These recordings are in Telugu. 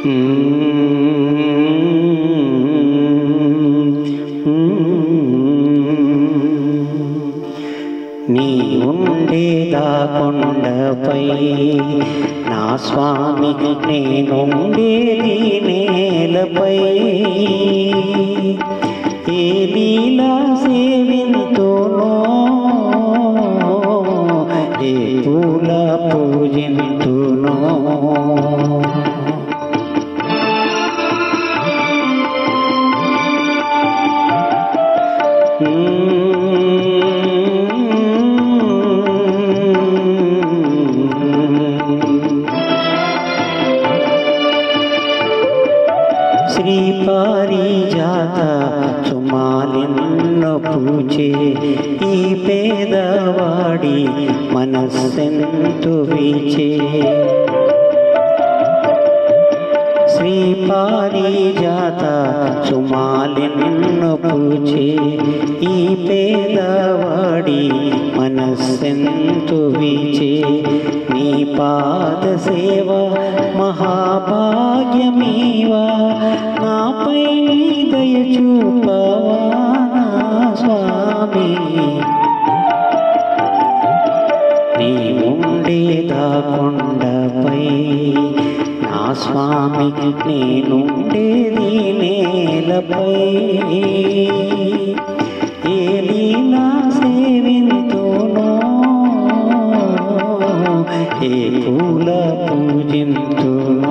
నీ ఉండేదా కొండపై నా స్వామి నేనుండేది నేలపై ఏ లీలా సేవింతునో ఏ పూల పూజింతునో శ్రీ పారిజాత సుమాలిన్ను పూచే ఈ పేదవాడి మనస్సెంతు వీచే శ్రీ పారిజాత సుమాలిన్ను పూచే ఈ పేదవాడి మనస్సెంతు వీచే నీ పాద సేవ మహాభాగ్యమీవా నాపై నీ దయ చూపవా నా స్వామి నీ ఉండేదా కొండపై నా స్వామి నేనుండేది నేలపై ఏ లీలా సేవింతునో ఏ పూల పూజింతునో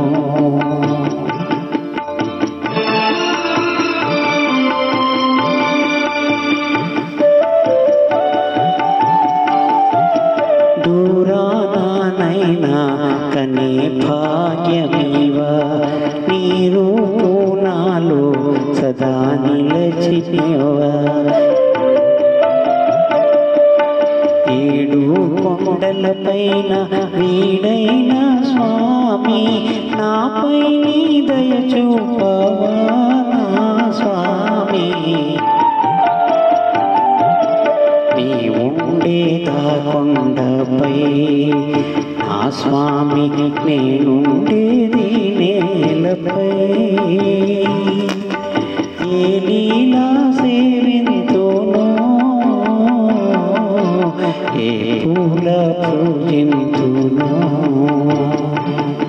దూరానైనా కనే భాగ్యమీవ నీ రూపు నాలో సదా నిలచినవా ఏడు కొండలపైన వీడైన స్వామి నాపై నీ దయ చూపవా నా స్వామి నీ ఉండేదా కొండపై నా స్వామి నేనుండేది నేలపై ఏ లీలా సేవింతునో ఏ పూల పూజింతునో